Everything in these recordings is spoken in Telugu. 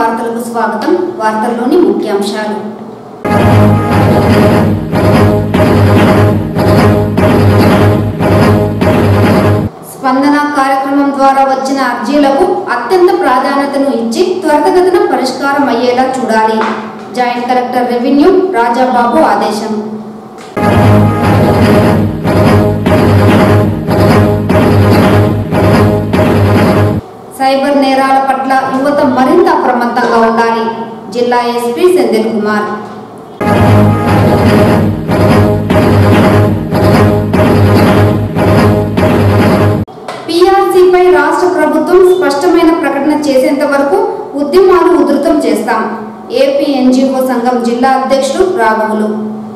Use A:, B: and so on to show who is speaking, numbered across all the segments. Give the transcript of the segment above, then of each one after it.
A: వార్తలకు స్వాగతం వార్తల్లోని ముఖ్యాంశాలు స్పందన కార్యక్రమం ద్వారా వచ్చిన అర్జీలకు అత్యంత ప్రాధాన్యతను ఇచ్చి త్వరితగతిన పరిష్కారం అయ్యేలా చూడాలి జాయింట్ కలెక్టర్ రెవెన్యూ రాజాబాబు ఆదేశం సైబర్ నేరాల పట్ల యువత మరింత అప్రమత్తంగా ఉండాలి జిల్లా ఎస్పీ సెంధిల్ కుమార్ పీఆర్సీపై రాష్ట్ర ప్రభుత్వం స్పష్టమైన ప్రకటన చేసేంత వరకు ఉద్యమాలు ఉధృతం చేస్తాం ఏపీ ఎన్జీఓ సంఘం జిల్లా అధ్యక్షుడు రాఘవులు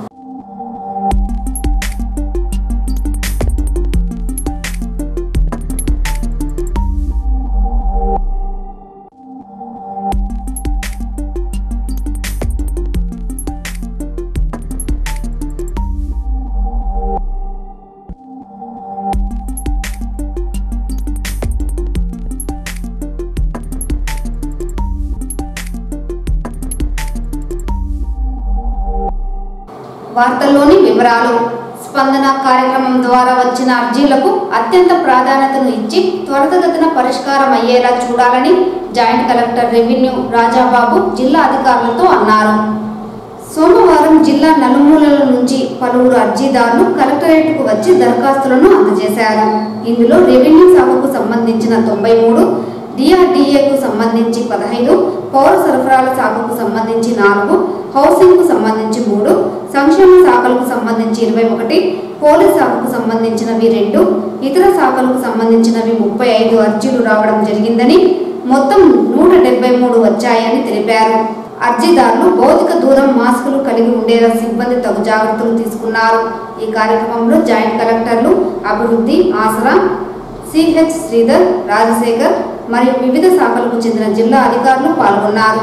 A: వార్తల్లోని వివరాలు స్పందన కార్యక్రమం ద్వారా వచ్చిన అర్జీలకు అత్యంత ప్రాధాన్యతను ఇచ్చి త్వరితగతిన పరిష్కారం అయ్యేలా చూడాలని జాయింట్ కలెక్టర్ రెవెన్యూ రాజాబాబు జిల్లా అధికారులతో అన్నారు సోమవారం జిల్లా నలుమూలల నుంచి పలువురు అర్జీదారులు కలెక్టరేట్కు వచ్చి దరఖాస్తులను అందజేశారు ఇందులో రెవెన్యూ శాఖకు సంబంధించిన తొంభై మూడు డిఆర్డీఏకు సంబంధించి పదహైదు పౌర సరఫరాల శాఖకు సంబంధించి నాలుగు హౌసింగ్కు సంబంధించి మూడు సంక్షేమ శాఖలకు సంబంధించి ఇరవై ఒకటి పోలీస్ శాఖకు సంబంధించినవి రెండు ఇతర శాఖలకు సంబంధించినవి ముప్పై ఐదు అర్జీలు రావడం జరిగిందని మొత్తం నూట డెబ్బై మూడు వచ్చాయని తెలిపారు అర్జీదారులు భౌతిక దూరం మాస్కులు కలిగి ఉండేలా సిబ్బంది తగు జాగ్రత్తలు తీసుకున్నారు ఈ కార్యక్రమంలో జాయింట్ కలెక్టర్లు అభివృద్ధి ఆసరా సిహెచ్ శ్రీధర్ రాజశేఖర్ మరియు వివిధ శాఖలకు చెందిన జిల్లా అధికారులు పాల్గొన్నారు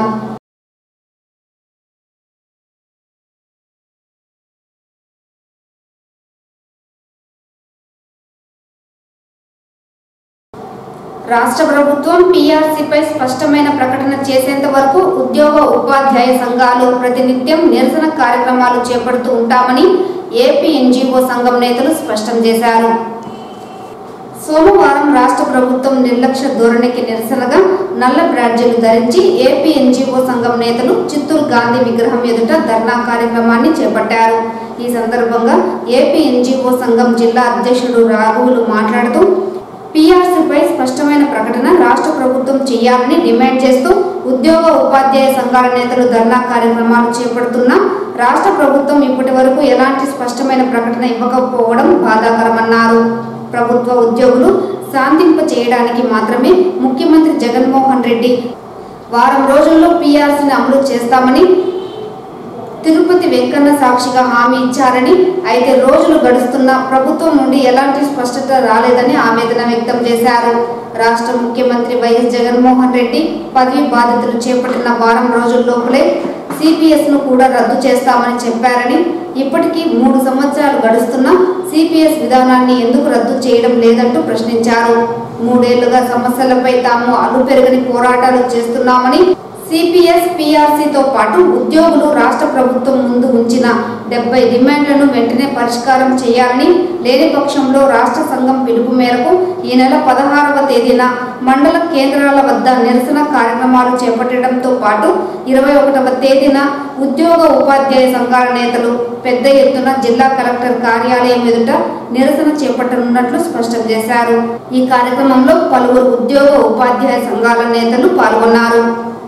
A: రాష్ట్ర ప్రభుత్వం పీఆర్సీపై స్పష్టమైన ప్రకటన చేసేంత వరకు ఉద్యోగ ఉపాధ్యాయ సంఘాలు ప్రతినిత్యం నిరసన కార్యక్రమాలు చేపడుతూ ఉంటామని ఏపీ ఎన్జీఓ సంఘం నేతలు స్పష్టం చేశారు సోమవారం రాష్ట్ర ప్రభుత్వం నిర్లక్ష్య ధోరణికి నిరసనగా నల్ల బ్రాడ్జీలు ధరించి ఏపీ ఎన్జీఓ సంఘం నేతలు చిత్తూరు గాంధీ విగ్రహం ఎదుట ధర్నా కార్యక్రమాన్ని చేపట్టారు ఈ సందర్భంగా ఏపీ ఎన్జీఓ సంఘం జిల్లా అధ్యక్షుడు రాఘవులు మాట్లాడుతూ పీఆర్సీపై స్పష్టమైన ప్రకటన రాష్ట్ర ప్రభుత్వం చేయాలని డిమాండ్ చేస్తూ ఉద్యోగ ఉపాధ్యాయ సంఘాల నేతలు ధర్నా కార్యక్రమాలు చేపడుతున్నా రాష్ట్ర ప్రభుత్వం ఇప్పటి వరకు ఎలాంటి స్పష్టమైన ప్రకటన ఇవ్వకపోవడం బాధాకరమన్నారు ప్రభుత్వ ఉద్యోగులు శాంతింప చేయడానికి మాత్రమే ముఖ్యమంత్రి జగన్మోహన్ రెడ్డి వారం రోజుల్లో పీఆర్సీని అమలు చేస్తామని తిరుపతి వెంకన్న సాక్షిగా హామీ ఇచ్చారని అయితే రోజులు గడుస్తున్నా ప్రభుత్వం నుండి ఎలాంటి స్పష్టత రాలేదని ఆవేదన వ్యక్తం చేశారు రాష్ట్ర ముఖ్యమంత్రి వైఎస్ జగన్మోహన్ రెడ్డి పదవి బాధ్యతలు చేపట్టిన వారం రోజుల్లోపలే సిపిఎస్ ను కూడా రద్దు చేస్తామని చెప్పారని ఇప్పటికీ మూడు సంవత్సరాలు గడుస్తున్నా సిపిఎస్ విధానాన్ని ఎందుకు రద్దు చేయడం లేదంటూ ప్రశ్నించారు మూడేళ్లుగా సమస్యలపై తాము అలుపెరగని పోరాటాలు చేస్తున్నామని సిపిఎస్ పిఆర్సీతో పాటు ఉద్యోగులు రాష్ట్ర ప్రభుత్వం ముందు ఉంచిన డెబ్బై డిమాండ్లను వెంటనే పరిష్కారం చేయాలని లేని పక్షంలో రాష్ట్ర సంఘం పిలుపు మేరకు ఈ నెల పదహారవ తేదీన మండల కేంద్రాల వద్ద నిరసన కార్యక్రమాలు చేపట్టడంతో పాటు ఇరవై ఒకటవ తేదీన ఉద్యోగ ఉపాధ్యాయ సంఘాల నేతలు పెద్ద ఎత్తున జిల్లా కలెక్టర్ కార్యాలయం ఎదుట నిరసన చేపట్టనున్నట్లు స్పష్టం చేశారు ఈ కార్యక్రమంలో పలువురు ఉద్యోగ ఉపాధ్యాయ సంఘాల నేతలు పాల్గొన్నారు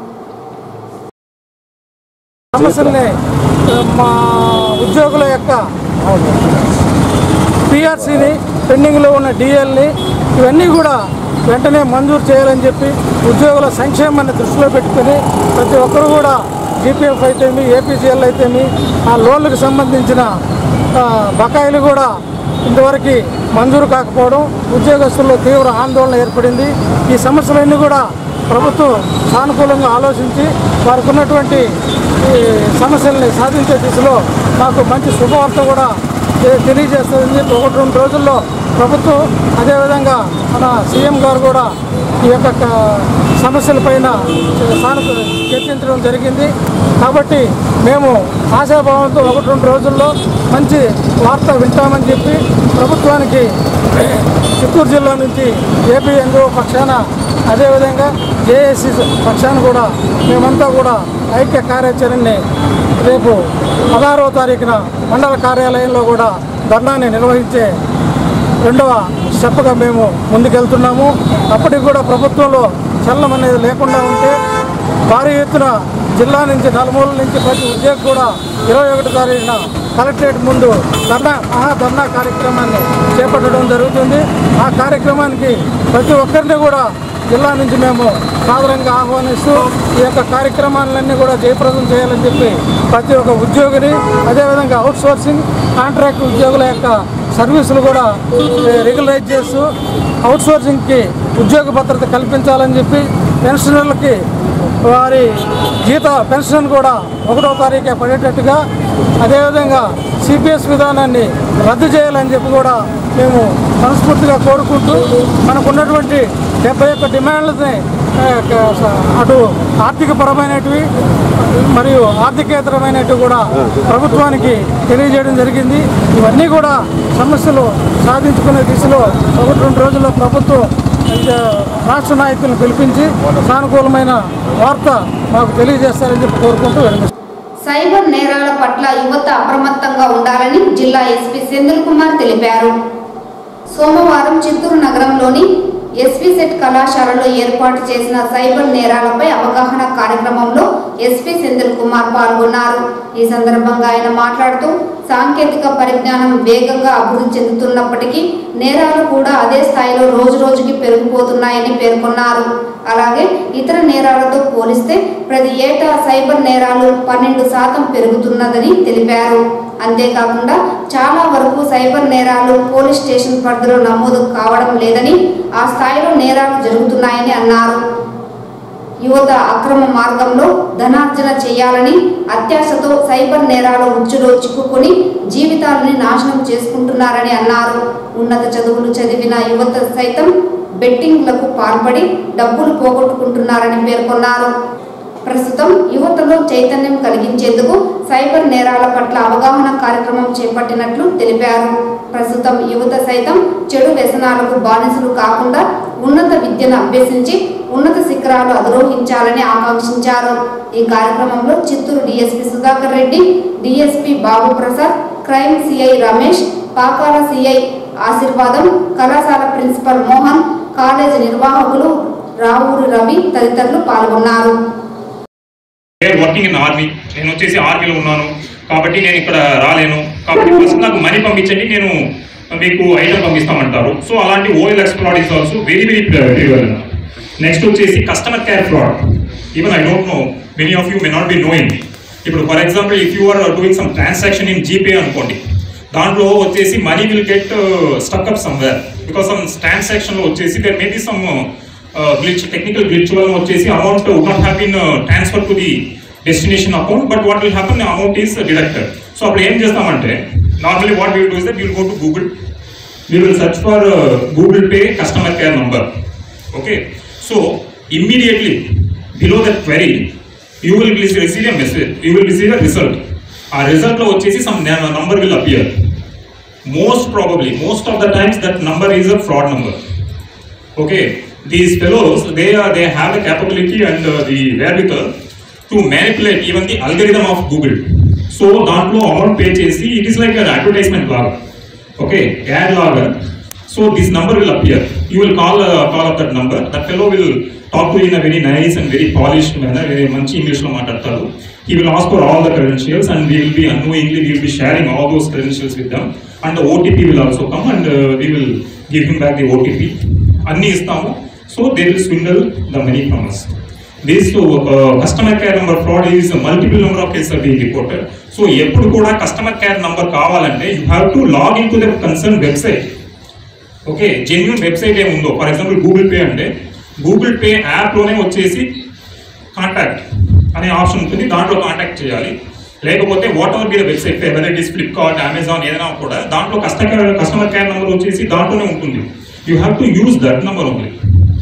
B: సమస్యల్ని మా ఉద్యోగుల యొక్క పిఆర్సీని పెండింగ్లో ఉన్న డిఎల్ని ఇవన్నీ కూడా వెంటనే మంజూరు చేయాలని చెప్పి ఉద్యోగుల సంక్షేమాన్ని దృష్టిలో పెట్టుకుని ప్రతి ఒక్కరు కూడా జీపీఎఫ్ అయితేమి ఏపీసీఎల్ అయితేమి ఆ లోన్లకు సంబంధించిన ఆ, బకాయిలు కూడా ఇంతవరకు మంజూరు కాకపోవడం ఉద్యోగస్తుల్లో తీవ్ర ఆందోళన ఏర్పడింది ఈ సమస్యలన్నీ కూడా ప్రభుత్వం సానుకూలంగా ఆలోచించి వారికి ఉన్నటువంటి ఈ సమస్యల్ని సాధించే దిశలో మాకు మంచి శుభవార్త కూడా తె- తెలియజేస్తుందని చెప్పి ఒకటి రెండు రోజుల్లో ప్రభుత్వం అదేవిధంగా మన సీఎం గారు కూడా ఈ యొక్క క- సమస్యలపైన సానుకూ చర్చించడం జరిగింది కాబట్టి మేము ఆశాభావంతో ఒకటి రెండు రోజుల్లో మంచి వార్త వింటామని చెప్పి ప్రభుత్వానికి చిత్తూరు జిల్లా నుంచి ఏపీ ఎన్జిఓ పక్షాన అదేవిధంగా జేఏసీ పక్షాన కూడా మేమంతా కూడా ఐక్య కార్యాచరణని రేపు పదహారవ తారీఖున మండల కార్యాలయంలో కూడా ధర్నాన్ని నిర్వహించే రెండవ స్టెప్గా మేము ముందుకెళ్తున్నాము అప్పటికి కూడా ప్రభుత్వంలో చలనం అనేది లేకుండా ఉంటే భారీ ఎత్తున జిల్లా నుంచి నలుమూలల నుంచి ప్రతి ఉద్యోగి కూడా ఇరవై ఒకటి తారీఖున కలెక్టరేట్ ముందు ధర్నా మహా ధర్నా కార్యక్రమాన్ని చేపట్టడం జరుగుతుంది ఆ కార్యక్రమానికి ప్రతి ఒక్కరిని కూడా జిల్లా నుంచి మేము సాదరంగా ఆహ్వానిస్తూ ఈ యొక్క కార్యక్రమాలన్నీ కూడా జయప్రదం చేయాలని చెప్పి ప్రతి ఒక్క ఉద్యోగిని అదేవిధంగా అవుట్ సోర్సింగ్ కాంట్రాక్ట్ ఉద్యోగుల యొక్క సర్వీసులు కూడా ఏ, రెగ్యులరైజ్ చేస్తూ అవుట్ సోర్సింగ్కి ఉద్యోగ భద్రత కల్పించాలని చెప్పి పెన్షనర్లకి వారి జీత పెన్షన్ కూడా ఒకటో తారీఖే పడేటట్టుగా అదేవిధంగా సిపిఎస్ విధానాన్ని రద్దు చేయాలని చెప్పి కూడా మేము మనస్ఫూర్తిగా కోరుకుంటూ మనకున్నటువంటి డెబ్బై ఒక్క డిమాండ్లని ఆ, క- స- అటు ఆర్థికపరమైనటివి మరియు ఆర్థికేతరమైనవి కూడా ప్రభుత్వానికి తెలియజేయడం జరిగింది ఇవన్నీ కూడా సమస్యలు సాధించుకునే దిశలో ఒకటి రెండు రోజుల్లో ప్రభుత్వం ఇక రాష్ట్ర నాయకులను పిలిపించి సానుకూలమైన వార్త మాకు తెలియజేస్తారని చెప్పి కోరుకుంటూ విరమిస్తున్నాను.
A: సైబర్ నేరాల పట్ల యువత అప్రమత్తంగా ఉండాలని జిల్లా ఎస్పీ సెంధిల్ కుమార్ తెలిపారు సోమవారం చిత్తూరు నగరంలోని ఎస్పీ సెట్ కళాశాలలో ఏర్పాటు చేసిన సైబర్ నేరాలపై అవగాహన కార్యక్రమంలో ఎస్పీ సెంధిల్ కుమార్ పాల్గొన్నారు ఈ సందర్భంగా ఆయన మాట్లాడుతూ సాంకేతిక పరిజ్ఞానం వేగంగా అభివృద్ధి చెందుతున్నప్పటికీ నేరాలు కూడా అదే స్థాయిలో రోజు రోజుకి పెరిగిపోతున్నాయని పేర్కొన్నారు అలాగే ఇతర నేరాలతో పోలిస్తే ప్రతి ఏటా సైబర్ నేరాలు పన్నెండు శాతం పెరుగుతున్నదని తెలిపారు అంతేకాకుండా చాలా వరకు సైబర్ నేరాలు పోలీస్ స్టేషన్ పరిధిలో నమోదు కావడం లేదని ఆ స్థాయిలో నేరాలు జరుగుతున్నాయని అన్నారు యువత అక్రమ మార్గంలో ధనార్జన చేయాలని అత్యాశతో సైబర్ నేరాల ఉచ్చులో చిక్కుకొని జీవితాలని నాశనం చేసుకుంటున్నారని అన్నారు ఉన్నత చదువులు చదివిన యువత సైతం బెట్టింగ్లకు పాల్పడి డబ్బులు పోగొట్టుకుంటున్నారని పేర్కొన్నారు ప్రస్తుతం యువతలో చైతన్యం కలిగించేందుకు సైబర్ నేరాల పట్ల అవగాహన కార్యక్రమం చేపట్టినట్లు తెలిపారు ప్రస్తుతం యువత సైతం చెడు వ్యసనాలకు బానిసలు కాకుండా ఉన్నత విద్యను అభ్యసించి ఉన్నత శిఖరాలు అధిరోహించాలని ఆకాంక్షించారు ఈ కార్యక్రమంలో Chittoor DSP Sudhakar Reddy DSP Babu Prasad crime CI Ramesh Pakala CI Ashirvadam కళాశాల ప్రిన్సిపల్ మోహన్ కాలేజీ నిర్వాహకులు రావూరి రవి తదితరులు పాల్గొన్నారు
C: నేను వర్కింగ్ ఇన్ ఆర్మీ నేను వచ్చేసి ఆర్మీలో ఉన్నాను కాబట్టి నేను ఇక్కడ రాలేను కాబట్టి ఫస్ట్ నాకు మనీ పంపించండి నేను మీకు ఐటమ్ పంపిస్తామంటారు సో అలాంటి OLX fraud is also very very trivial next వచ్చేసి customer care fraud even I don't know many of you may not be knowing ఇప్పుడు for example if you are doing some transaction in GPay అనుకోండి దాంట్లో వచ్చేసి money will get stuck up somewhere because some ట్రాన్సాక్షన్లో వచ్చేసి there may be some glitch technical glitch వల్ల వచ్చేసి amount would not have been transfer to the destination account but what will happen amount is deducted so అప్పుడు ఏం చేస్తామంటే normally what will do is that will go to Google we will search for uh, Google Pay customer care number. Okay, so immediately below that query, you will rece- receive a message. You will receive a result. A result లో వచ్చేసి some na- number will appear. Most probably, most of the times that number is a fraud number. Okay, these fellows they are they have the capability and uh, the wherewithal to manipulate even the algorithm of Google. So దాంట్లో అమౌంట్ పే చేసి it is like an advertisement లాగా okay ad logger so this number will appear you will call uh, call up that number that fellow will talk to you in a very nice and very polished manner very మంచి ఇంగ్లీష్ లో మాట్లాడతారు he will ask for all the credentials and we will be unknowingly we will be sharing all those credentials with them and the OTP will also come and uh, we will give him back the OTP అన్ని ఇస్తాము so they will swindle the money from us this uh, customer care number fraud is a multiple number of cases are being reported సో ఎప్పుడు కూడా కస్టమర్ కేర్ నంబర్ కావాలంటే you have to log in to the concern website okay genuine website ఏముందో ఫర్ ఎగ్జాంపుల్ గూగుల్ పే అంటే గూగుల్ పే యాప్లోనే వచ్చేసి కాంటాక్ట్ అనే ఆప్షన్ ఉంటుంది దాంట్లో కాంటాక్ట్ చేయాలి లేకపోతే whatever be the website whether it is Flipkart Amazon ఏదైనా కూడా దాంట్లో కస్టమర్ కస్టమర్ కేర్ నెంబర్ వచ్చేసి దాంట్లోనే ఉంటుంది you have to use that number only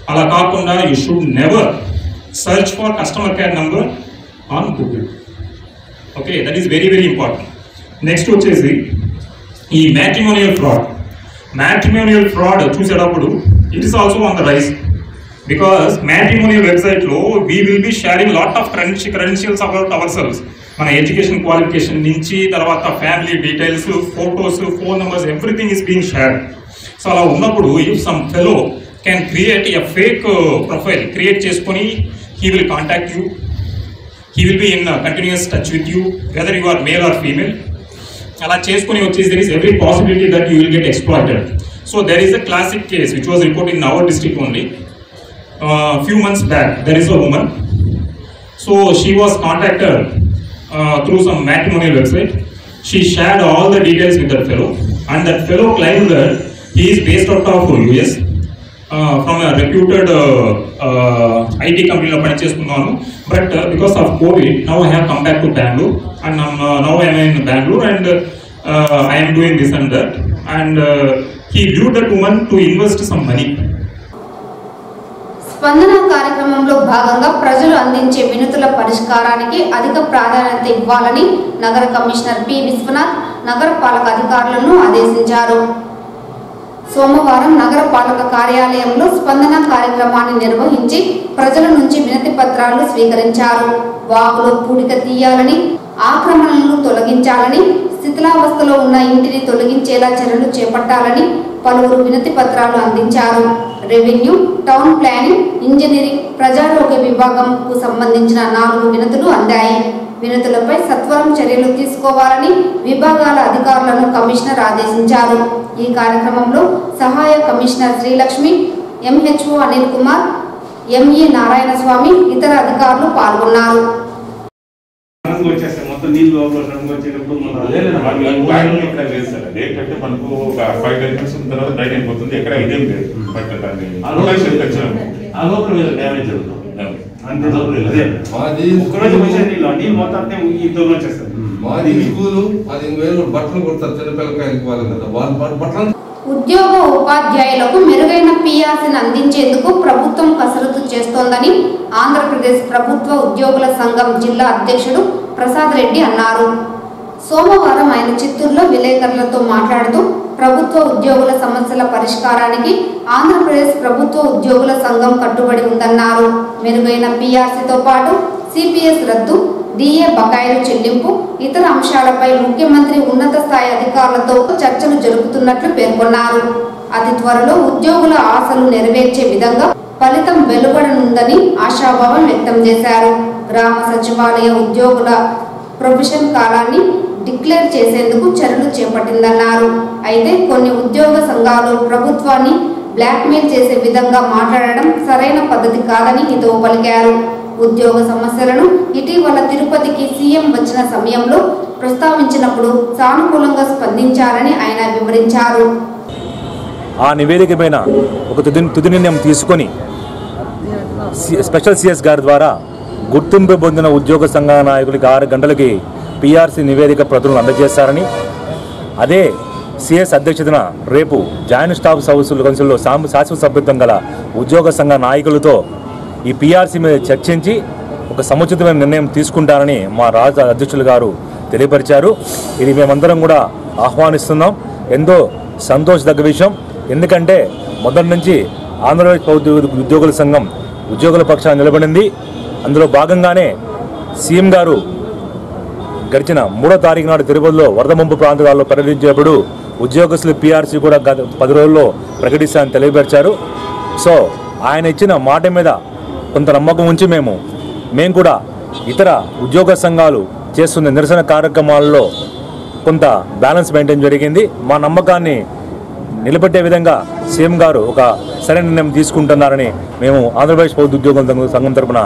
C: అలా కాకుండా you should never search for customer care number on Google okay that is very very important next వచ్చేసి ఈ మ్యాట్రిమోనియల్ ఫ్రాడ్ మ్యాట్రిమోనియల్ ఫ్రాడ్ చూసేటప్పుడు it is also on the rise because matrimonial వెబ్సైట్లో we will be sharing lot of credential credentials about ourselves మన ఎడ్యుకేషన్ క్వాలిఫికేషన్ నుంచి తర్వాత family details photos phone numbers everything is being shared so అలా ఉన్నప్పుడు if some fellow can create a fake profile create చేసుకొని he will contact you he will be in continuous touch with you whether you are male or female అలా చేసుకుని వచ్చేసి there is every possibility that you will get exploited so there is a classic case which was report in our district only few months back there is a woman so she was contacted through some matrimonial website she shared all the details with that fellow and that fellow claimed that he is based out of US uh, from a reputed uh, uh, IT కంపెనీలో పనిచేస్తున్నాను but because of COVID now I have come back to Bengaluru and now I'm in Bengaluru and I'm doing this and that and he view that woman to invest some money
A: Spandana కార్యక్రమంలో భాగంగా ప్రజలు అందించే వినతుల పరిష్కారానికి అధిక ప్రాధాన్యత ఇవ్వాలని నగర కమిషనర్ పి విశ్వనాథ్ నగర పాలక అధికారులను ఆదేశించారు సోమవారం నగర పాలక కార్యాలయంలో స్పందన కార్యక్రమాన్ని నిర్వహించి ప్రజల నుంచి వినతి పత్రాలు స్వీకరించారు వాగులో పూడిక తీయాలని ఆక్రమణలను తొలగించాలని శిథిలావస్థలో ఉన్న ఇంటిని తొలగించేలా చర్యలు చేపట్టాలని పలువురు వినతి పత్రాలు అందించారు రెవెన్యూ టౌన్ ప్లానింగ్ ఇంజనీరింగ్ ప్రజారోగ్య విభాగంకు సంబంధించిన నాలుగు వినతులు అందాయి వినతులపై సత్వరం చర్యలు తీసుకోవాలని విభాగాల అధికారులను కమిషనర్ ఆదేశించారు ఈ కార్యక్రమంలో సహాయ commissioner Srilakshmi MHO Anil Kumar ME Narayana Swamy ఇతర అధికారులు పాల్గొన్నారు
D: సడన్గా వచ్చేస్తాయి మొత్తం నీళ్ళు లోపల సడన్గా వచ్చేటప్పుడు మన
E: ప్లానింగ్ ఇక్కడ లేదు సార్ అది ఏంటంటే మనకు ఒక ఫైవ్ టెన్ మినిట్స్ ఉన్న తర్వాత బయట అయిపోతుంది ఎక్కడ ఇదేం లేదు బట్ దాన్ని
D: ఆ లోపల
E: ప్రొటెక్షన్ తెచ్చాము.
D: ఆ లోపల మీద డ్యామేజ్ అవుతాం
E: అవును.
D: అంతే లోపల అదే
F: మాది
D: ఒక్కరోజు వచ్చే నీళ్ళు ఆ నీళ్ళు మొత్తం అంతే ఈ దూరం వచ్చేస్తుంది
F: మాది స్కూలు పదిహేను వేలు బట్టలు కుడతారు చిన్నపిల్లకాయలకి వాళ్ళు కదా వాళ్ళ బట్- బట్టలు
A: ఉద్యోగ ఉపాధ్యాయులకు మెరుగైన పిఆర్సీని అందించేందుకు ప్రభుత్వం కసరత్తు చేస్తోందని ఆంధ్రప్రదేశ్ ప్రభుత్వ ఉద్యోగుల సంఘం జిల్లా అధ్యక్షుడు ప్రసాద్ రెడ్డి అన్నారు సోమవారం ఆయన చిత్తూరులో విలేకరులతో మాట్లాడుతూ ప్రభుత్వ ఉద్యోగుల సమస్యల పరిష్కారానికి ఆంధ్రప్రదేశ్ ప్రభుత్వ ఉద్యోగుల సంఘం కట్టుబడి ఉందన్నారు మెరుగైన పిఆర్సీతో పాటు సిపిఎస్ రద్దు డిఏ బకాయిలు చెల్లింపు ఇతర అంశాలపై ముఖ్యమంత్రి ఉన్నత స్థాయి అధికారులతో చర్చలు జరుపుతున్నట్లు పేర్కొన్నారు అతి త్వరలో ఉద్యోగుల ఆశలు నెరవేర్చే విధంగా ఫలితం వెలువడనుందని ఆశాభావం వ్యక్తం చేశారు గ్రామ సచివాలయ ఉద్యోగుల ప్రొఫెషన్ కాలాన్ని డిక్లేర్ చేసేందుకు చర్యలు చేపట్టిందన్నారు అయితే కొన్ని ఉద్యోగ సంఘాలు ప్రభుత్వాన్ని బ్లాక్మెయిల్ చేసే విధంగా మాట్లాడడం సరైన పద్ధతి కాదని హితవు పలికారు ఉద్యోగ సమస్యలను ఇటీవల తిరుపతికి సీఎం వచ్చిన సమయంలో ప్రస్తావించినప్పుడు సానుకూలంగా స్పందించారని ఆయన వివరించారు
G: ఆ నివేదిక పైన ఒక తుది తుది నిర్ణయం తీసుకొని సి- స్పెషల్ సిఎస్ గారి ద్వారా గుర్తింపు పొందిన ఉద్యోగ సంఘ నాయకులకి ఆరు గంటలకి పిఆర్సీ నివేదిక ప్రతులను అందజేస్తారని అదే సిఎస్ అధ్యక్షతన రేపు జాయింట్ స్టాఫ్ కౌన్సిల్ కౌన్సిల్లో సాం- శాశ్వత సభ్యత్వం గల ఉద్యోగ సంఘ నాయకులతో ఈ పిఆర్సీ మీద చర్చించి ఒక సముచితమైన నిర్ణయం తీసుకుంటారని మా రాష్ట్ర అధ్యక్షులు గారు తెలియపరిచారు ఇది మేమందరం కూడా ఆహ్వానిస్తున్నాం ఎంతో సంతోషదగ్గ విషయం ఎందుకంటే మొదటి నుంచి ఆంధ్రప్రదేశ్ ప్రభుత్వ ఉద్యోగుల సంఘం ఉద్యోగుల పక్షాన నిలబడింది అందులో భాగంగానే సీఎం గారు గడిచిన మూడో తారీఖు నాడు తిరుపతిలో వరద ముంపు ప్రాంతాల్లో పర్యటించేప్పుడు ఉద్యోగస్తులు పీఆర్సీ కూడా గత పది రోజుల్లో ప్రకటిస్తారని తెలియపరిచారు సో ఆయన ఇచ్చిన మాట మీద కొంత నమ్మకం ఉంచి మేము మేము కూడా ఇతర ఉద్యోగ సంఘాలు చేస్తున్న నిరసన కార్యక్రమాల్లో కొంత బ్యాలెన్స్ మెయింటైన్ జరిగింది మా నమ్మకాన్ని నిలబెట్టే విధంగా సీఎం గారు ఒక సరైన నిర్ణయం తీసుకుంటున్నారని మేము ఆంధ్రప్రదేశ్ ప్రభుత్వ ఉద్యోగం సంఘం- సంఘం తరపున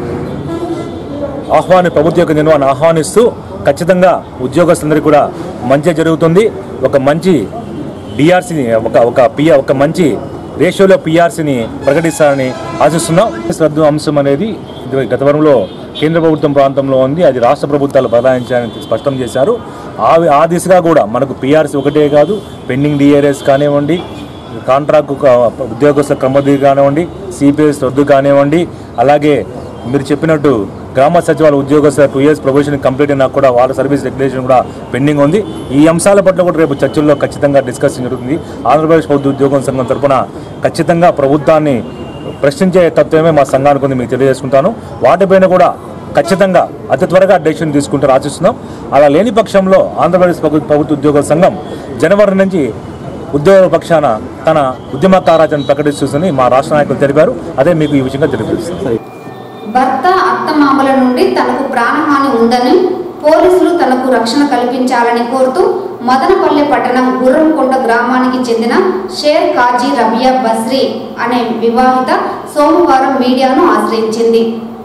G: ఆహ్వాని ప్రభుత్వ యొక్క నిర్వహణ ఆహ్వానిస్తూ ఖచ్చితంగా ఉద్యోగస్తులందరికీ కూడా మంచి జరుగుతుంది ఒక మంచి డిఆర్సీని ఒక ఒక పిఆ ఒక మంచి రేషియోలో పిఆర్సీని ప్రకటిస్తారని ఆశిస్తున్నాం రద్దు అంశం అనేది ఇది గత వారంలో కేంద్ర ప్రభుత్వం ప్రాంతంలో ఉంది అది రాష్ట్ర ప్రభుత్వాలు బదలాయించాలని స్పష్టం చేశారు ఆ ఆ దిశగా కూడా మనకు పిఆర్సీ ఒకటే కాదు పెండింగ్ డిఆర్ఎస్ కానివ్వండి కాంట్రాక్ట్ ఉద్యోగస్తుల క్రమదీ కానివ్వండి సిపిఎస్ రద్దు కానివ్వండి అలాగే మీరు చెప్పినట్టు గ్రామ సచివాలయ ఉద్యోగస్తుల టూ ఇయర్స్ ప్రొబేషన్ కంప్లీట్ అయినా కూడా వాళ్ళ సర్వీస్ రెగ్యులేషన్ కూడా పెండింగ్ ఉంది ఈ అంశాల పట్ల కూడా రేపు చర్చల్లో ఖచ్చితంగా డిస్కషన్ జరుగుతుంది ఆంధ్రప్రదేశ్ ప్రభుత్వ ఉద్యోగం సంఘం తరపున ఖచ్చితంగా ప్రభుత్వాన్ని ప్రశ్నించే తత్వమే మా సంఘానికి ఉంది మీకు తెలియజేసుకుంటాను వాటిపైన కూడా ఖచ్చితంగా అతి త్వరగా డెసిషన్ తీసుకుంటారు ఆశిస్తున్నాం అలా లేని పక్షంలో ఆంధ్రప్రదేశ్ ప్రభు- ప్రభుత్వ ఉద్యోగ సంఘం జనవరి నుంచి ఉద్యోగ పక్షాన తన ఉద్యమ కార్యాచరణ ప్రకటిస్తుందని మా రాష్ట్ర నాయకులు తెలిపారు అదే మీకు ఈ విషయంగా తెలియజేస్తుంది
A: భర్త అత్తమామల నుండి తనకు ప్రాణహాని ఉందని పోలీసులు తనకు రక్షణ కల్పించాలని కోరుతూ మదనపల్లె పట్టణం గుర్రంకొండ గ్రామానికి చెందిన షేర్ కాజీ రబియా బస్రీ అనే వివాహిత సోమవారం మీడియాను ఆశ్రయించింది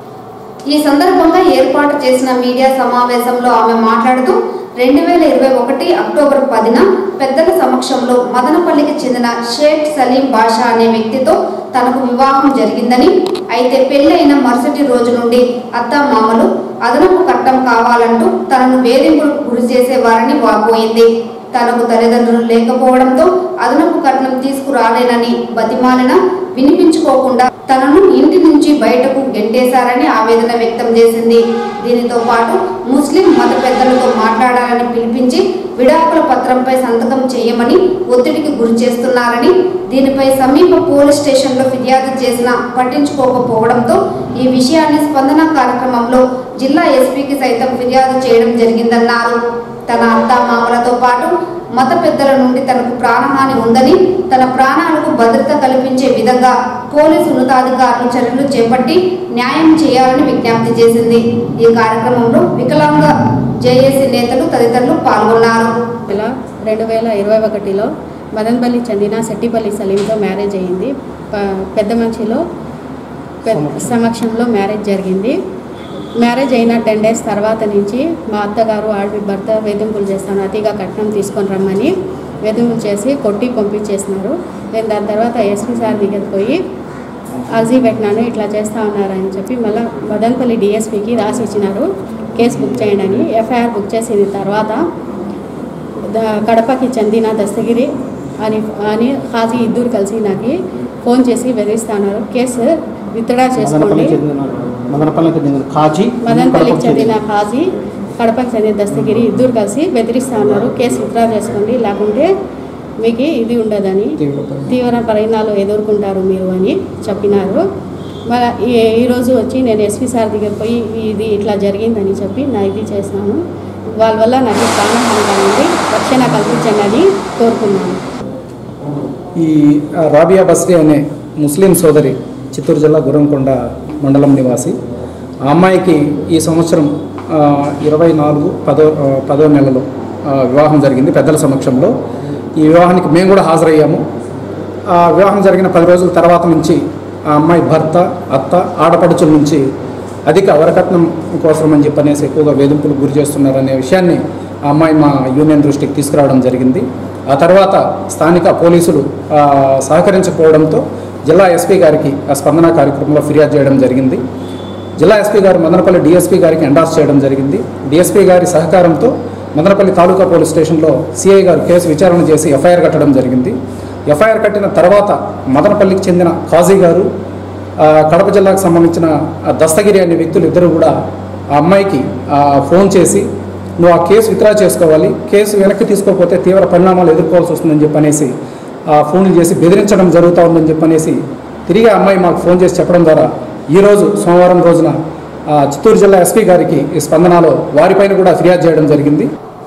A: ఈ సందర్భంగా ఏర్పాటు చేసిన మీడియా సమావేశంలో ఆమె మాట్లాడుతూ రెండు వేల ఇరవై ఒకటి అక్టోబర్ పదిన పెద్దల సమక్షంలో మదనపల్లికి చెందిన షేక్ సలీం బాషా అనే వ్యక్తితో తనకు వివాహం జరిగిందని అయితే పెళ్ళైన మరుసటి రోజు నుండి అత్తామామలు అదనపు కట్టం కావాలంటూ తనను వేధింపులకు గురి చేసేవారని వాపోయింది తనకు తల్లిదండ్రులు లేకపోవడంతో అదనపు కట్నం తీసుకురాలేనని బతిమాలిన వినిపించుకోకుండా తనను ఇంటి నుంచి బయటకు గెంటేశారని ఆవేదన వ్యక్తం చేసింది దీనితో పాటు ముస్లిం మత పెద్దలతో మాట్లాడాలని పిలిపించి విడాకుల పత్రంపై సంతకం చేయమని ఒత్తిడికి గురి చేస్తున్నారని దీనిపై సమీప పోలీస్ స్టేషన్లో ఫిర్యాదు చేసినా పట్టించుకోకపోవడంతో ఈ విషయాన్ని స్పందన కార్యక్రమంలో జిల్లా ఎస్పీకి సైతం ఫిర్యాదు చేయడం జరిగిందన్నారు తన అత్తామామలతో పాటు మత పెద్దల నుండి తనకు ప్రాణహాని ఉందని తన ప్రాణాలకు భద్రత కల్పించే విధంగా పోలీసు ఉన్నతాధికారులు చర్యలు చేపట్టి న్యాయం చేయాలని విజ్ఞప్తి చేసింది ఈ కార్యక్రమంలో వికలాంగ జేఏసీ నేతలు తదితరులు పాల్గొన్నారు
H: ఇలా రెండు వేల ఇరవై ఒకటిలో మదన్పల్లి చెందిన సెట్టిపల్లి సలీంతో మ్యారేజ్ అయ్యింది ప- పెద్ద మనిషిలో పెద్ద సమక్షంలో మ్యారేజ్ జరిగింది మ్యారేజ్ అయిన టెన్ డేస్ తర్వాత నుంచి మా అత్తగారు ఆడి భర్త వేధింపులు చేస్తాను అతిగా కట్నం తీసుకొని రమ్మని వేధింపులు చేసి కొట్టి పంపించేసినారు నేను దాని తర్వాత ఎస్పీ సార్ దగ్గరికి పోయి అర్జీ పెట్టినాను ఇట్లా చేస్తా ఉన్నారని చెప్పి మళ్ళీ మదన్పల్లి డిఎస్పీకి రాసి ఇచ్చినారు కేసు బుక్ చేయండి అని ఎఫ్ఐఆర్ బుక్ చేసిన తర్వాత ద- కడపకి చెందిన దస్తగిరి అని అని హాజీ ఇద్దరు కలిసి నాకు ఫోన్ చేసి బెదిరిస్తున్నారు కేసు విత్డ్రా చేసుకోండి
B: మదనపల్లికి చెందిన మదనపల్లికి చెందిన ఖాజీ
H: మదన్పల్లికి
B: కడపకు
H: చెందిన హాజీ కడపకి చెందిన దస్తగిరి ఇద్దరు కలిసి బెదిరిస్తా ఉన్నారు కేసు విత్డ్రా చేసుకోండి లేకుంటే మీకు ఇది ఉండదని
B: తీవ్ర పరిణామాలు.
H: తీవ్ర పరిణామాలు ఎదుర్కొంటారు మీరు అని చెప్పినారు మరి ఈ- ఈరోజు వచ్చి నేను ఎస్పీ సార్ దగ్గర పోయి ఇది ఇట్లా జరిగిందని చెప్పి నా ఇది చేసినాను వాళ్ళ వల్ల నాకు ప్రాణహాని కలిగింది రక్షణ కల్పించండి అని కోరుకున్నాను
I: ఈ ఆ, రాబియా బస్రీ అనే ముస్లిం సోదరి చిత్తూరు జిల్లా గుర్రంకొండ మండలం నివాసి ఆ అమ్మాయికి ఈ సంవత్సరం ఆ, ఇరవై నాలుగు పదో ఆ, పదో నెలలో ఆ, వివాహం జరిగింది పెద్దల సమక్షంలో ఈ వివాహానికి మేము కూడా హాజరయ్యాము ఆ వివాహం జరిగిన పది రోజుల తర్వాత నుంచి ఆ అమ్మాయి భర్త అత్త ఆడపడుచుల నుంచి అధిక వరకట్నం కోసం అని చెప్పనేసి ఎక్కువగా వేధింపులకు గురి చేస్తున్నారనే విషయాన్ని ఆ అమ్మాయి మా యూనియన్ దృష్టికి తీసుకురావడం జరిగింది ఆ తర్వాత స్థానిక పోలీసులు ఆ, సహకరించకపోవడంతో జిల్లా ఎస్పీ గారికి ఆ స్పందన కార్యక్రమంలో ఫిర్యాదు చేయడం జరిగింది జిల్లా ఎస్పీ గారు మదనపల్లి డిఎస్పీ గారికి ఎండార్స్ చేయడం జరిగింది డిఎస్పీ గారి సహకారంతో మదనపల్లి తాలూకా పోలీస్ స్టేషన్లో సిఐ గారు కేసు విచారణ చేసి ఎఫ్ఐఆర్ కట్టడం జరిగింది ఎఫ్ఐఆర్ కట్టిన తర్వాత మదనపల్లికి చెందిన ఖాజీ గారు ఆ, కడప జిల్లాకు సంబంధించిన ఆ దస్తగిరి అనే వ్యక్తులు ఇద్దరు కూడా ఆ అమ్మాయికి ఆ, ఫోన్ చేసి నువ్వు ఆ కేసు విత్డ్రా చేసుకోవాలి కేసు వెనక్కి తీసుకోకపోతే తీవ్ర పరిణామాలు ఎదుర్కోవాల్సి వస్తుందని చెప్పనేసి ఆ ఫోన్లు చేసి బెదిరించడం జరుగుతూ ఉందని చెప్పనేసి తిరిగి ఆ అమ్మాయి మాకు ఫోన్ చేసి చెప్పడం ద్వారా ఈరోజు సోమవారం రోజున ఆ, చిత్తూరు జిల్లా ఎస్పీ గారికి ఈ స్పందనలో వారిపైన కూడా ఫిర్యాదు చేయడం జరిగింది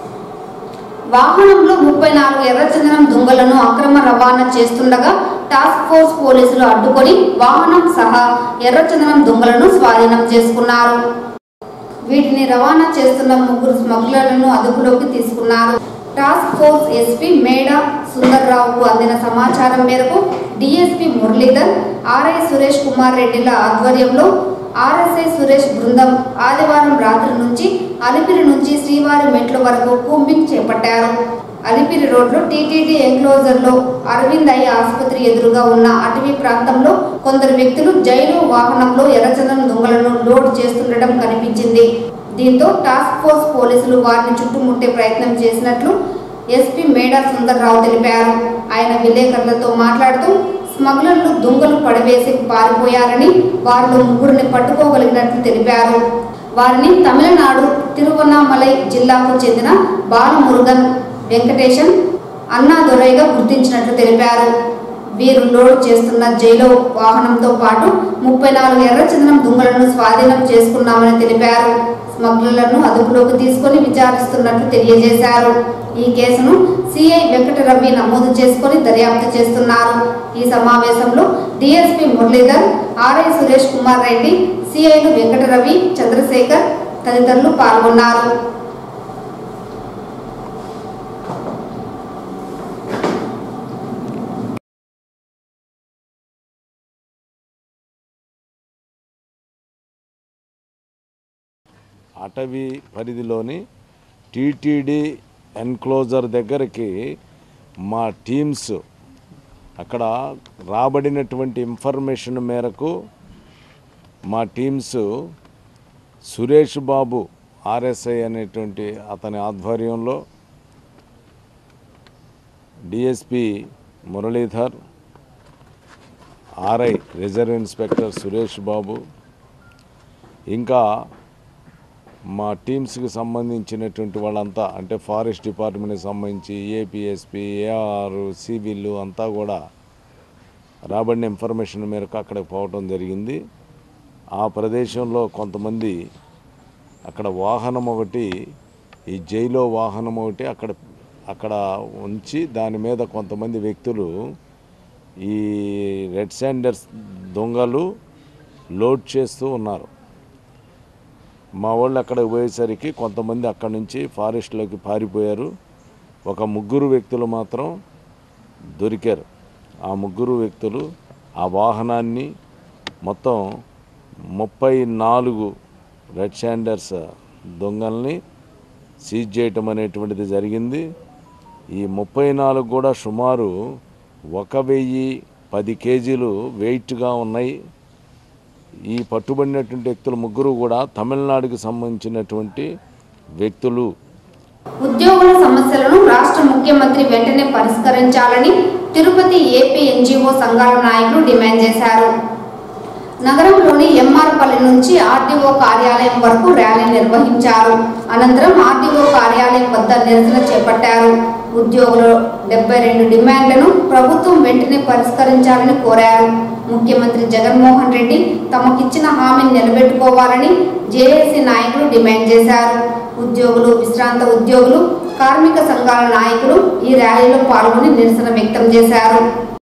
A: వాహనంలో ముప్పై నాలుగు ఎర్రచందనం దుంగలను అక్రమ రవాణా చేస్తుండగా టాస్క్ ఫోర్స్ పోలీసులు అడ్డుకొని వాహనం సహా ఎర్రచందనం దుంగలను స్వాధీనం చేసుకున్నారు వీటిని రవాణా చేస్తున్న ముగ్గురు స్మగ్లర్లను అదుపులోకి తీసుకున్నారు టాస్క్ ఫోర్స్ ఎస్పీ మేడ సుందర్రావుకు అందిన సమాచారం మేరకు డిఎస్పీ మురళీధర్ ఆర్ఐ సురేష్ కుమార్ రెడ్డిల ఆధ్వర్యంలో ఆర్ఎస్ఐ సురేష్ బృందం ఆదివారం రాత్రి నుంచి అలిపిరి నుంచి శ్రీవారి మెట్ల వరకు కూంబింగ్ చేపట్టారు అలిపిరి రోడ్లో టీటీడీ ఎంక్లోజర్లో అరవింద్ అయ్య ఆసుపత్రి ఎదురుగా ఉన్న అటవీ ప్రాంతంలో కొందరు వ్యక్తులు జైలు వాహనంలో ఎర్రచందనం దొంగలను లోడ్ చేస్తుండటం కనిపించింది దీంతో టాస్క్ ఫోర్స్ పోలీసులు వారిని చుట్టుముట్టే ప్రయత్నం చేసినట్లు ఎస్పీ మేడా సుందర్రావు తెలిపారు ఆయన విలేకరులతో మాట్లాడుతూ స్మగ్లర్లు దొంగలు పడవేసి పారిపోయారని వారిలో ముగ్గురిని పట్టుకోగలిగినట్లు తెలిపారు వారిని తమిళనాడు తిరువన్నామలై జిల్లాకు చెందిన బాలమురుగన్ వెంకటేశం అన్నాదొరైగా గుర్తించినట్లు తెలిపారు వీరు లోడ్ చేస్తున్న జైలో వాహనంతో పాటు ముప్పై నాలుగు ఎర్రచందనం దుంగలను స్వాధీనం చేసుకున్నామని తెలిపారు స్మగ్లర్లను అదుపులోకి తీసుకొని విచారిస్తున్నట్లు తెలియజేశారు ఈ కేసును సిఐ వెంకటరవి నమోదు చేసుకొని దర్యాప్తు చేస్తున్నారు ఈ సమావేశంలో డిఎస్పీ మురళీధర్ ఆర్ఐ సురేష్ కుమార్ రెడ్డి సిఐలు వెంకటరవి చంద్రశేఖర్ తదితరులు పాల్గొన్నారు
J: అటవీ పరిధిలోని టీటీడీ ఎన్క్లోజర్ దగ్గరికి మా టీమ్స్ అక్కడ రాబడినటువంటి ఇన్ఫర్మేషన్ మేరకు మా టీమ్స్ సురేష్ బాబు ఆర్ఎస్ఐ అనేటువంటి అతని ఆధ్వర్యంలో DSP Muralidhar RI reserve inspector Suresh Babu ఇంకా మా టీమ్స్కి సంబంధించినటువంటి వాళ్ళంతా అంటే ఫారెస్ట్ డిపార్ట్మెంట్కి సంబంధించి ఏపీఎస్పి ఏఆర్ సివిల్ అంతా కూడా రాబడిన ఇన్ఫర్మేషన్ మేరకు అక్కడికి పోవటం జరిగింది ఆ ప్రదేశంలో కొంతమంది అక్కడ వాహనం ఒకటి ఈ జైలో వాహనం ఒకటి అక్కడ అక్కడ ఉంచి దాని మీద కొంతమంది వ్యక్తులు ఈ రెడ్ శాండర్స్ దొంగలు లోడ్ చేస్తూ ఉన్నారు మా వాళ్ళు అక్కడికి పోయేసరికి కొంతమంది అక్కడి నుంచి ఫారెస్ట్లోకి పారిపోయారు ఒక ముగ్గురు వ్యక్తులు మాత్రం దొరికారు ఆ ముగ్గురు వ్యక్తులు ఆ వాహనాన్ని మొత్తం ముప్పై నాలుగు రెడ్ శాండర్స్ దొంగల్ని సీజ్ చేయటం అనేటువంటిది జరిగింది ఈ ముప్పై నాలుగు కూడా సుమారు ఒక వెయ్యి పది కేజీలు వెయిట్గా ఉన్నాయి ఈ పట్టుబడినటువంటి వ్యక్తులు ముగ్గురు కూడా తమిళనాడుకి సంబంధించినటువంటి వ్యక్తులు
A: ఉద్యోగుల సమస్యలను రాష్ట్ర ముఖ్యమంత్రి వెంటనే పరిష్కరించాలని తిరుపతి ఏపీ ఎన్జీఓ సంఘాల నాయకులు డిమాండ్ చేశారు నగరంలోని ఎంఆర్పల్లి నుంచి ఆర్డీఓ కార్యాలయం వరకు ర్యాలీ నిర్వహించారు అనంతరం ఆర్డీఓ కార్యాలయం వద్ద నిరసన చేపట్టారు ఉద్యోగులు డెబ్బై రెండు డిమాండ్లను ప్రభుత్వం వెంటనే పరిష్కరించాలని కోరారు ముఖ్యమంత్రి జగన్మోహన్ రెడ్డి తమకిచ్చిన హామీని నిలబెట్టుకోవాలని జేఏసీ నాయకులు డిమాండ్ చేశారు ఉద్యోగులు విశ్రాంత ఉద్యోగులు కార్మిక సంఘాల నాయకులు ఈ ర్యాలీలో పాల్గొని నిరసన వ్యక్తం చేశారు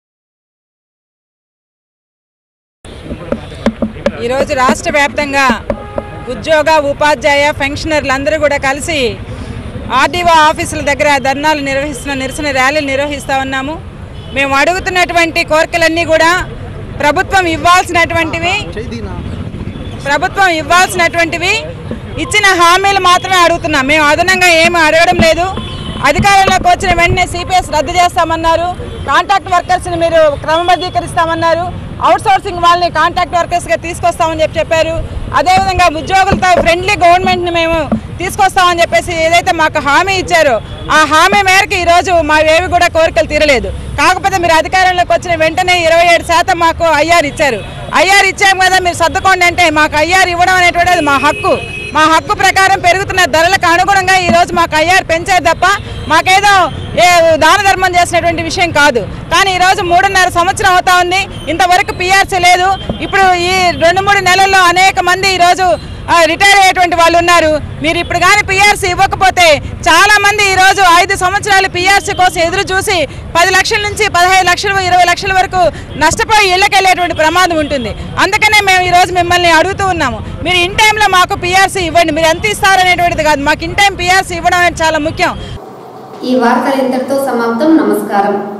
K: ఈరోజు రాష్ట్ర వ్యాప్తంగా ఉద్యోగ ఉపాధ్యాయ పెన్షనర్లు అందరూ కూడా కలిసి ఆర్డీఓ ఆఫీసుల దగ్గర ధర్నాలు నిర్వహిస్తున్న నిరసన ర్యాలీలు నిర్వహిస్తూ ఉన్నాము మేము అడుగుతున్నటువంటి కోరికలన్నీ కూడా ప్రభుత్వం ఇవ్వాల్సినటువంటివి ప్రభుత్వం ఇవ్వాల్సినటువంటివి ఇచ్చిన హామీలు మాత్రమే అడుగుతున్నాం మేము అదనంగా ఏమీ అడగడం లేదు అధికారంలోకి వచ్చిన వెంటనే సిపిఎస్ రద్దు చేస్తామన్నారు కాంట్రాక్ట్ వర్కర్స్ని మీరు క్రమబద్ధీకరిస్తామన్నారు అవుట్ సోర్సింగ్ వాళ్ళని కాంట్రాక్ట్ వర్కర్స్గా తీసుకొస్తామని చెప్పి చెప్పారు అదేవిధంగా ఉద్యోగులతో ఫ్రెండ్లీ గవర్నమెంట్ని మేము తీసుకొస్తామని చెప్పేసి ఏదైతే మాకు హామీ ఇచ్చారో ఆ హామీ మేరకు ఈరోజు మా ఏవి కూడా కోరికలు తీరలేదు కాకపోతే మీరు అధికారంలోకి వచ్చిన వెంటనే ఇరవై ఏడు శాతం మాకు ఐఆర్ ఇచ్చారు ఐఆర్ ఇచ్చాము కదా మీరు సర్దుకోండి అంటే మాకు ఐఆర్ ఇవ్వడం అనేటువంటిది మా హక్కు మా హక్కు ప్రకారం పెరుగుతున్న ధరలకు అనుగుణంగా ఈరోజు మాకు ఐఆర్ పెంచేది తప్ప మాకేదో ఏ దాన ధర్మం చేసినటువంటి విషయం కాదు కానీ ఈరోజు మూడున్నర సంవత్సరం అవుతా ఉంది ఇంతవరకు పిఆర్సీ లేదు ఇప్పుడు ఈ రెండు మూడు నెలల్లో అనేక మంది ఈరోజు ఆ, రిటైర్ అయ్యేటువంటి వాళ్ళు ఉన్నారు మీరు ఇప్పుడు కానీ పిఆర్సీ ఇవ్వకపోతే చాలా మంది ఈరోజు ఐదు సంవత్సరాలు పిఆర్సీ కోసం ఎదురు చూసి పది లక్షల నుంచి పదహైదు లక్షలు ఇరవై లక్షల వరకు నష్టపోయి ఇళ్ళకి వెళ్ళేటువంటి ప్రమాదం ఉంటుంది అందుకనే మేము ఈరోజు మిమ్మల్ని అడుగుతూ ఉన్నాము మీరు ఇన్ టైంలో మాకు పిఆర్సీ ఇవ్వండి మీరు ఎంత ఇస్తారనేటువంటిది కాదు మాకు ఇన్ టైం పిఆర్సీ ఇవ్వడం అనేది చాలా ముఖ్యం
A: ఈ వార్తలు ఇంతటితో సమాప్తం నమస్కారం